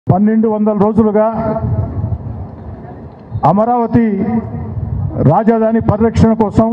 పన్నెండు వందల రోజులుగా అమరావతి రాజధాని పరిరక్షణ కోసం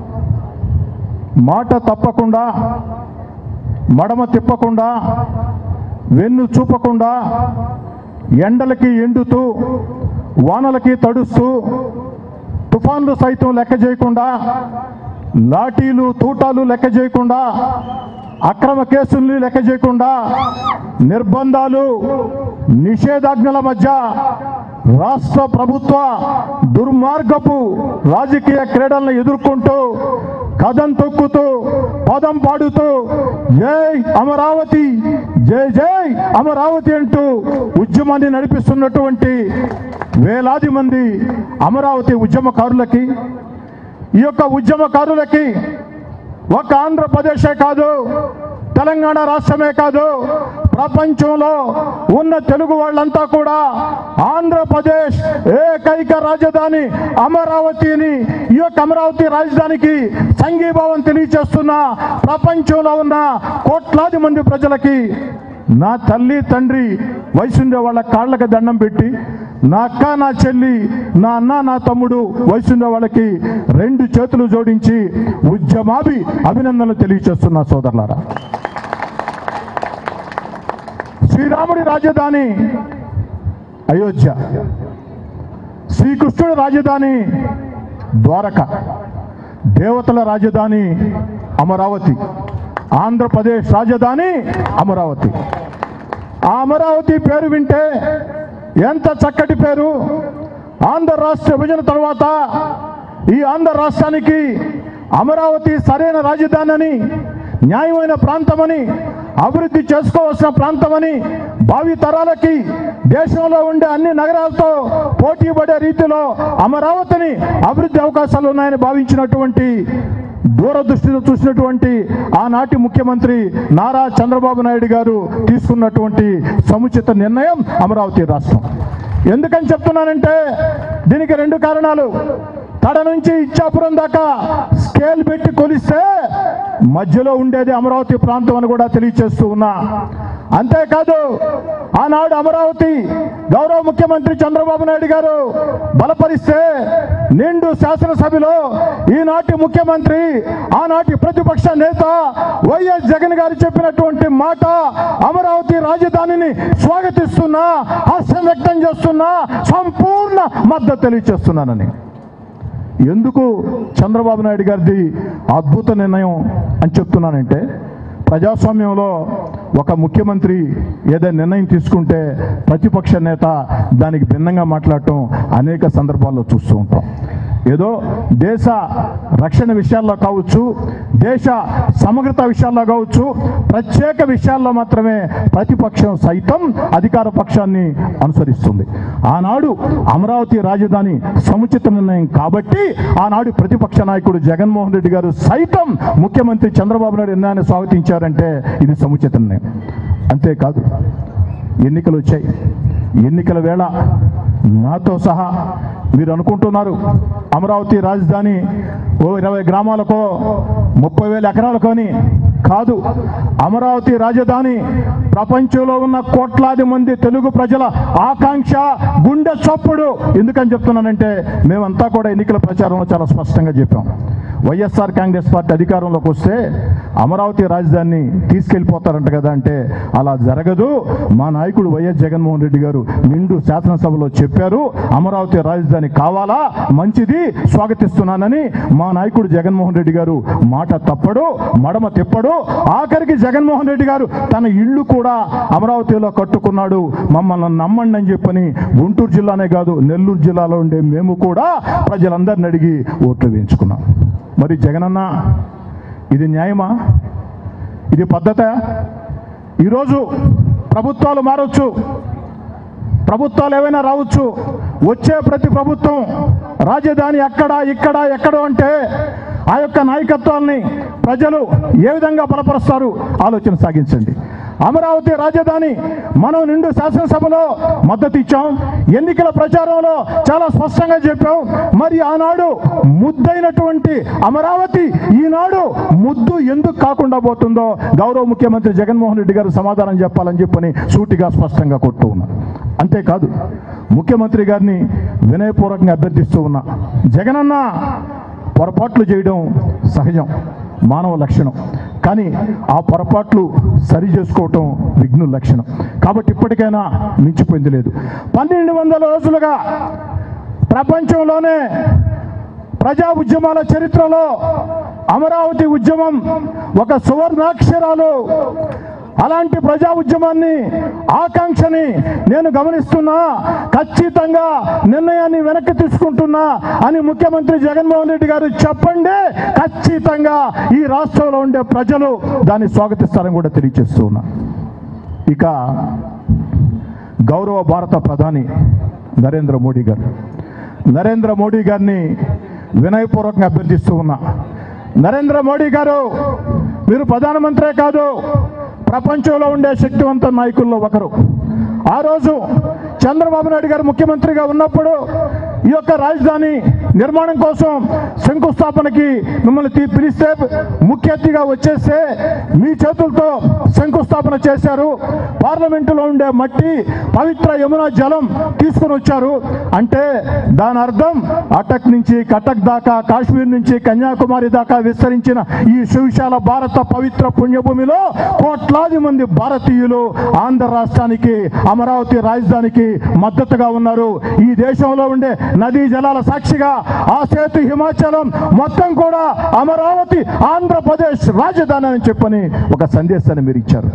మాట తప్పకుండా మడమ తిప్పకుండా వెన్ను చూపకుండా ఎండలకి ఎండుతూ వానలకి తడుస్తూ తుఫాన్లు సైతం లెక్క చేయకుండా లాఠీలు తూటాలు లెక్క చేయకుండా అక్రమ కేసుల్ని లెక్క చేయకుండా నిర్బంధాలు నిషేధాజ్ఞల మధ్య రాష్ట్ర ప్రభుత్వ దుర్మార్గపు రాజకీయ క్రీడలను ఎదుర్కొంటూ కథం తొక్కుతూ పదం పాడుతూ జై అమరావతి జై జై అమరావతి అంటూ ఉద్యమాన్ని నడిపిస్తున్నటువంటి వేలాది మంది అమరావతి ఉద్యమకారులకి ఈ యొక్క ఉద్యమకారులకి ఒక ఆంధ్రప్రదేశే కాదు తెలంగాణ రాష్ట్రమే కాదు ప్రపంచంలో ఉన్న తెలుగు వాళ్ళంతా కూడా ఆంధ్రప్రదేశ్ ఏకైక రాజధాని అమరావతిని ఈ యొక్క అమరావతి రాజధానికి సంఘీభావం తెలియచేస్తున్న ప్రపంచంలో ఉన్న కోట్లాది మంది ప్రజలకి నా తల్లి తండ్రి వయసుండే వాళ్ళ కాళ్ళకి దండం పెట్టి నా అక్క నా చెల్లి నా అన్న నా తమ్ముడు వయసుండే వాళ్ళకి రెండు చేతులు జోడించి ఉద్యమాభి అభినందనలు తెలియచేస్తున్నా సోదరులారా శ్రీరాముడి రాజధాని అయోధ్య శ్రీకృష్ణుడి రాజధాని ద్వారక దేవతల రాజధాని అమరావతి ఆంధ్రప్రదేశ్ రాజధాని అమరావతి ఆ అమరావతి పేరు వింటే ఎంత చక్కటి పేరు ఆంధ్ర రాష్ట్ర విభజన తర్వాత ఈ ఆంధ్ర రాష్ట్రానికి అమరావతి సరైన రాజధాని అని న్యాయమైన ప్రాంతమని అభివృద్ధి చేసుకోవాల్సిన ప్రాంతమని భావి తరాలకి దేశంలో ఉండే అన్ని నగరాలతో పోటీ పడే రీతిలో అమరావతిని అభివృద్ధి అవకాశాలు ఉన్నాయని భావించినటువంటి దూరదృష్టితో చూసినటువంటి ఆనాటి ముఖ్యమంత్రి నారా చంద్రబాబు నాయుడు గారు తీసుకున్నటువంటి సముచిత నిర్ణయం అమరావతి రాష్ట్రం ఎందుకని చెప్తున్నానంటే దీనికి రెండు కారణాలు తడ నుంచి ఇచ్చాపురం దాకా స్కేల్ పెట్టి కొలిస్తే మధ్యలో ఉండేది అమరావతి ప్రాంతం అని కూడా తెలియచేస్తూ ఉన్నా అంతేకాదు ఆనాడు అమరావతి గౌరవ ముఖ్యమంత్రి చంద్రబాబు నాయుడు గారు బలపరిస్తే నిండు శాసనసభలో ఈనాటి ముఖ్యమంత్రి ఆనాటి ప్రతిపక్ష నేత వైఎస్ జగన్ గారు చెప్పినటువంటి మాట అమరావతి రాజధానిని స్వాగతిస్తున్నా హర్షం వ్యక్తం చేస్తున్నా సంపూర్ణ మద్దతు తెలియచేస్తున్నానని ఎందుకు చంద్రబాబు నాయుడు గారిది అద్భుత నిర్ణయం అని చెప్తున్నానంటే ప్రజాస్వామ్యంలో ఒక ముఖ్యమంత్రి ఏదైనా నిర్ణయం తీసుకుంటే ప్రతిపక్ష నేత దానికి భిన్నంగా మాట్లాడటం అనేక సందర్భాల్లో చూస్తూ ఉంటాం ఏదో దేశ రక్షణ విషయాల్లో కావచ్చు దేశ సమగ్రత విషయాల్లో కావచ్చు ప్రత్యేక విషయాల్లో మాత్రమే ప్రతిపక్షం సైతం అధికార పక్షాన్ని అనుసరిస్తుంది ఆనాడు అమరావతి రాజధాని సముచిత నిర్ణయం కాబట్టి ఆనాడు ప్రతిపక్ష నాయకుడు జగన్మోహన్ రెడ్డి గారు సైతం ముఖ్యమంత్రి చంద్రబాబు నాయుడు నిర్ణయాన్ని స్వాగతించారంటే ఇది సముచిత నిర్ణయం అంతేకాదు ఎన్నికలు వచ్చాయి ఎన్నికల వేళ నాతో సహా మీరు అనుకుంటున్నారు అమరావతి రాజధాని ఓ ఇరవై గ్రామాలకో ముప్పై వేల ఎకరాలకో అని కాదు అమరావతి రాజధాని ప్రపంచంలో ఉన్న కోట్లాది మంది తెలుగు ప్రజల ఆకాంక్ష గుండె చప్పుడు ఎందుకని చెప్తున్నానంటే మేమంతా కూడా ఎన్నికల ప్రచారంలో చాలా స్పష్టంగా చెప్పాం వైఎస్ఆర్ కాంగ్రెస్ పార్టీ అధికారంలోకి వస్తే అమరావతి రాజధానిని తీసుకెళ్ళిపోతారంట కదా అంటే అలా జరగదు మా నాయకుడు వైఎస్ జగన్మోహన్ రెడ్డి గారు నిండు శాసనసభలో చెప్పారు అమరావతి రాజధాని కావాలా మంచిది స్వాగతిస్తున్నానని మా నాయకుడు జగన్మోహన్ రెడ్డి గారు మాట తప్పడు మడమ తిప్పడు ఆఖరికి జగన్మోహన్ రెడ్డి గారు తన ఇల్లు కూడా అమరావతిలో కట్టుకున్నాడు మమ్మల్ని నమ్మండి అని చెప్పని గుంటూరు జిల్లానే కాదు నెల్లూరు జిల్లాలో ఉండే మేము కూడా ప్రజలందరిని అడిగి ఓట్లు వేయించుకున్నాం మరి జగనన్న ఇది న్యాయమా ఇది పద్ధత ఈరోజు ప్రభుత్వాలు మారొచ్చు ప్రభుత్వాలు ఏవైనా రావచ్చు వచ్చే ప్రతి ప్రభుత్వం రాజధాని అక్కడ ఇక్కడ ఎక్కడో అంటే ఆ యొక్క నాయకత్వాల్ని ప్రజలు ఏ విధంగా బలపరుస్తారు ఆలోచన సాగించండి అమరావతి రాజధాని మనం నిండు శాసనసభలో మద్దతు ఇచ్చాం ఎన్నికల ప్రచారంలో చాలా స్పష్టంగా చెప్పాం మరి ఆనాడు ముద్దైనటువంటి అమరావతి ఈనాడు ముద్దు ఎందుకు కాకుండా పోతుందో గౌరవ ముఖ్యమంత్రి జగన్మోహన్ రెడ్డి గారు సమాధానం చెప్పాలని చెప్పని సూటిగా స్పష్టంగా కొడుతూ ఉన్నా అంతేకాదు ముఖ్యమంత్రి గారిని వినయపూర్వకంగా అభ్యర్థిస్తూ ఉన్నా జగనన్న పొరపాట్లు చేయడం సహజం మానవ లక్షణం కానీ ఆ పొరపాట్లు సరి చేసుకోవటం విఘ్నుల లక్షణం కాబట్టి ఇప్పటికైనా మించిపోయింది లేదు పన్నెండు వందల రోజులుగా ప్రపంచంలోనే ప్రజా ఉద్యమాల చరిత్రలో అమరావతి ఉద్యమం ఒక సువర్ణాక్షరాలు అలాంటి ప్రజా ఉద్యమాన్ని ఆకాంక్షని నేను గమనిస్తున్నా ఖచ్చితంగా నిర్ణయాన్ని వెనక్కి తీసుకుంటున్నా అని ముఖ్యమంత్రి జగన్మోహన్ రెడ్డి గారు చెప్పండి ఖచ్చితంగా ఈ రాష్ట్రంలో ఉండే ప్రజలు దాన్ని స్వాగతిస్తారని కూడా తెలియజేస్తూ ఉన్నా ఇక గౌరవ భారత ప్రధాని నరేంద్ర మోడీ గారు నరేంద్ర మోడీ గారిని వినయపూర్వకంగా అభ్యర్థిస్తూ ఉన్నా నరేంద్ర మోడీ గారు మీరు ప్రధానమంత్రే కాదు ప్రపంచంలో ఉండే శక్తివంత నాయకుల్లో ఒకరు ఆ రోజు చంద్రబాబు నాయుడు గారు ముఖ్యమంత్రిగా ఉన్నప్పుడు ఈ యొక్క రాజధాని నిర్మాణం కోసం శంకుస్థాపనకి మిమ్మల్ని తీ- పిలిస్తే ముఖ్య అతిథిగా వచ్చేస్తే మీ చేతులతో శంకుస్థాపన చేశారు పార్లమెంటులో ఉండే మట్టి పవిత్ర యమున జలం తీసుకుని వచ్చారు అంటే దాని అర్థం అటక్ నుంచి కటక్ దాకా కాశ్మీర్ నుంచి కన్యాకుమారి దాకా విస్తరించిన ఈ సువిశాల భారత పవిత్ర పుణ్యభూమిలో కోట్లాది మంది భారతీయులు ఆంధ్ర రాష్ట్రానికి అమరావతి రాజధానికి మద్దతుగా ఉన్నారు ఈ దేశంలో ఉండే నదీ జలాల సాక్షిగా ఆ సేతు హిమాచలం మొత్తం కూడా అమరావతి ఆంధ్రప్రదేశ్ రాజధాని అని చెప్పని ఒక సందేశాన్ని మీరు ఇచ్చారు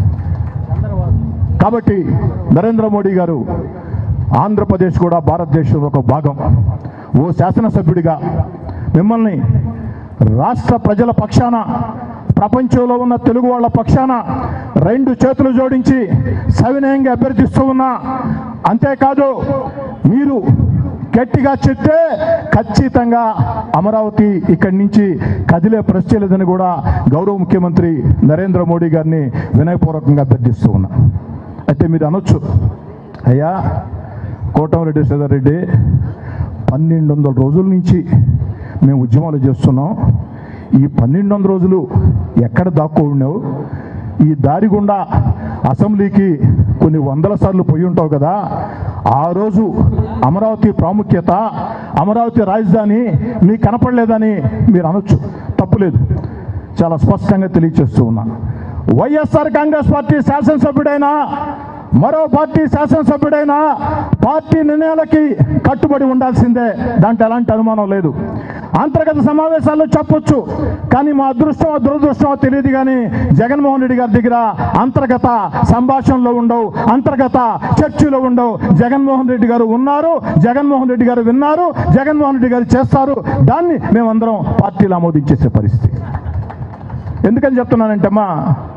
కాబట్టి నరేంద్ర మోడీ గారు ఆంధ్రప్రదేశ్ కూడా భారతదేశంలో ఒక భాగం ఓ శాసనసభ్యుడిగా మిమ్మల్ని రాష్ట్ర ప్రజల పక్షాన ప్రపంచంలో ఉన్న తెలుగు వాళ్ళ పక్షాన రెండు చేతులు జోడించి సవినయంగా అభ్యర్థిస్తూ ఉన్నా అంతేకాదు మీరు గట్టిగా చెప్తే ఖచ్చితంగా అమరావతి ఇక్కడి నుంచి కదిలే ప్రశ్న లేదని కూడా గౌరవ ముఖ్యమంత్రి నరేంద్ర మోడీ గారిని వినయపూర్వకంగా అభ్యర్థిస్తూ ఉన్నా అయితే మీరు అనొచ్చు అయ్యా కోటమిరెడ్డి శ్రీధర్ రెడ్డి పన్నెండు వందల రోజుల నుంచి మేము ఉద్యమాలు చేస్తున్నాం ఈ పన్నెండు వందల రోజులు ఎక్కడ దాక్కో ఉన్నావు ఈ దారి గుండా అసెంబ్లీకి కొన్ని వందల సార్లు పోయి ఉంటావు కదా ఆ రోజు అమరావతి ప్రాముఖ్యత అమరావతి రాజధాని మీకు కనపడలేదని మీరు అనొచ్చు తప్పులేదు చాలా స్పష్టంగా తెలియచేస్తూ ఉన్నా వైఎస్ఆర్ కాంగ్రెస్ పార్టీ శాసనసభ్యుడైనా మరో పార్టీ శాసనసభ్యుడైనా పార్టీ నిర్ణయాలకి కట్టుబడి ఉండాల్సిందే దాంట్లో ఎలాంటి అనుమానం లేదు అంతర్గత సమావేశాల్లో చెప్పొచ్చు కానీ మా అదృష్టమో దురదృష్టమో తెలియదు కానీ జగన్మోహన్ రెడ్డి గారి దగ్గర అంతర్గత సంభాషణలో ఉండవు అంతర్గత చర్చలో ఉండవు జగన్మోహన్ రెడ్డి గారు ఉన్నారు జగన్మోహన్ రెడ్డి గారు విన్నారు జగన్మోహన్ రెడ్డి గారు చేస్తారు దాన్ని మేమందరం పార్టీలు ఆమోదించేసే పరిస్థితి ఎందుకని చెప్తున్నానంటే అమ్మా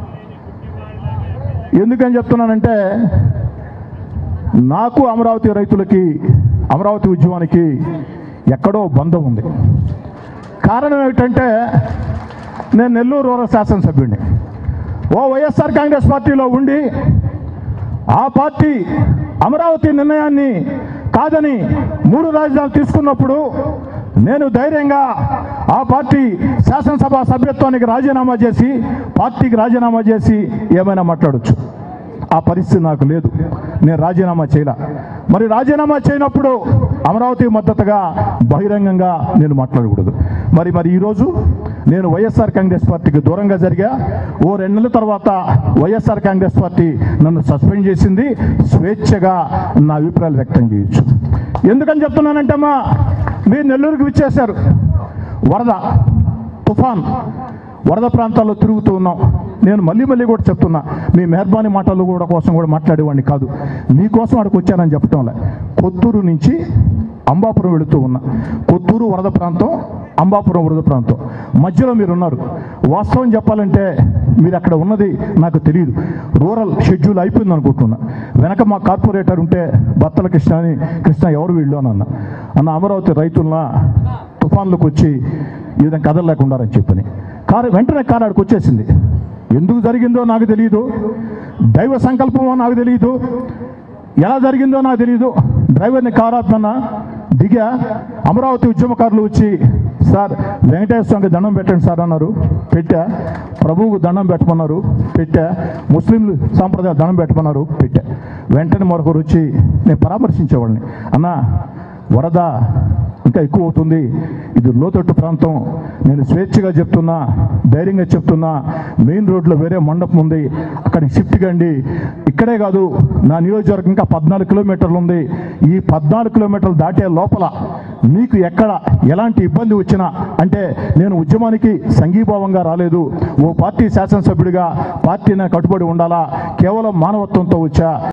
ఎందుకని చెప్తున్నానంటే నాకు అమరావతి రైతులకి అమరావతి ఉద్యమానికి ఎక్కడో బంధం ఉంది కారణం ఏమిటంటే నేను నెల్లూరు రూరల్ శాసనసభ్యుడిని ఓ వైఎస్ఆర్ కాంగ్రెస్ పార్టీలో ఉండి ఆ పార్టీ అమరావతి నిర్ణయాన్ని కాదని మూడు రాజధానులు తీసుకున్నప్పుడు నేను ధైర్యంగా ఆ పార్టీ శాసనసభ సభ్యత్వానికి రాజీనామా చేసి పార్టీకి రాజీనామా చేసి ఏమైనా మాట్లాడొచ్చు ఆ పరిస్థితి నాకు లేదు నేను రాజీనామా చేయలే మరి రాజీనామా చేయనప్పుడు అమరావతి మద్దతుగా బహిరంగంగా నేను మాట్లాడకూడదు మరి మరి ఈరోజు నేను వైఎస్ఆర్ కాంగ్రెస్ పార్టీకి దూరంగా జరిగా ఓ రెండు నెలల తర్వాత వైఎస్ఆర్ కాంగ్రెస్ పార్టీ నన్ను సస్పెండ్ చేసింది స్వేచ్ఛగా నా అభిప్రాయాలు వ్యక్తం చేయొచ్చు ఎందుకని చెప్తున్నానంటే అమ్మా మీరు నెల్లూరుకి విచ్చేశారు వరద తుఫాన్ వరద ప్రాంతాల్లో తిరుగుతూ ఉన్నాం నేను మళ్ళీ మళ్ళీ కూడా చెప్తున్నా మీ మెహర్బానీ మాటలు కూడా కోసం కూడా మాట్లాడేవాడిని కాదు మీకోసం అక్కడికి వచ్చానని చెప్పటంలే కొత్తూరు నుంచి అంబాపురం వెళుతూ ఉన్నా కొత్తూరు వరద ప్రాంతం అంబాపురం వరద ప్రాంతం మధ్యలో మీరు ఉన్నారు వాస్తవం చెప్పాలంటే మీరు అక్కడ ఉన్నది నాకు తెలియదు రూరల్ షెడ్యూల్ అయిపోయింది అనుకుంటున్నా వెనక మా కార్పొరేటర్ ఉంటే బత్తల కృష్ణ అని కృష్ణ ఎవరు వీళ్ళు అని అన్న అన్న అమరావతి రైతులన తుఫాన్లకు వచ్చి ఈ విధంగా కదలలేకుండారని చెప్పని కారు వెంటనే కారు ఆడికి వచ్చేసింది ఎందుకు జరిగిందో నాకు తెలియదు దైవ సంకల్పమో నాకు తెలియదు ఎలా జరిగిందో నాకు తెలియదు డ్రైవర్ని కారు ఆపమన్నా దిగా అమరావతి ఉద్యమకారులు వచ్చి సార్ వెంకటేశ్వర స్వామికి దండం పెట్టండి సార్ అన్నారు పెట్టా ప్రభువుకు దండం పెట్టమన్నారు పెట్టా ముస్లింలు సాంప్రదాయ దండం పెట్టమన్నారు పెట్టా వెంటనే మరొకరు వచ్చి నేను పరామర్శించేవాడిని అన్నా వరద ఇంకా ఎక్కువ అవుతుంది ఇది లోతట్టు ప్రాంతం నేను స్వేచ్ఛగా చెప్తున్నా ధైర్యంగా చెప్తున్నా మెయిన్ రోడ్లో వేరే మండపం ఉంది అక్కడికి షిఫ్ట్ కండి ఇక్కడే కాదు నా నియోజకవర్గం ఇంకా పద్నాలుగు కిలోమీటర్లు ఉంది ఈ పద్నాలుగు కిలోమీటర్లు దాటే లోపల మీకు ఎక్కడ ఎలాంటి ఇబ్బంది వచ్చినా అంటే నేను ఉద్యమానికి సంఘీభావంగా రాలేదు ఓ పార్టీ శాసనసభ్యుడిగా పార్టీ నాకు కట్టుబడి ఉండాలా కేవలం మానవత్వంతో వచ్చా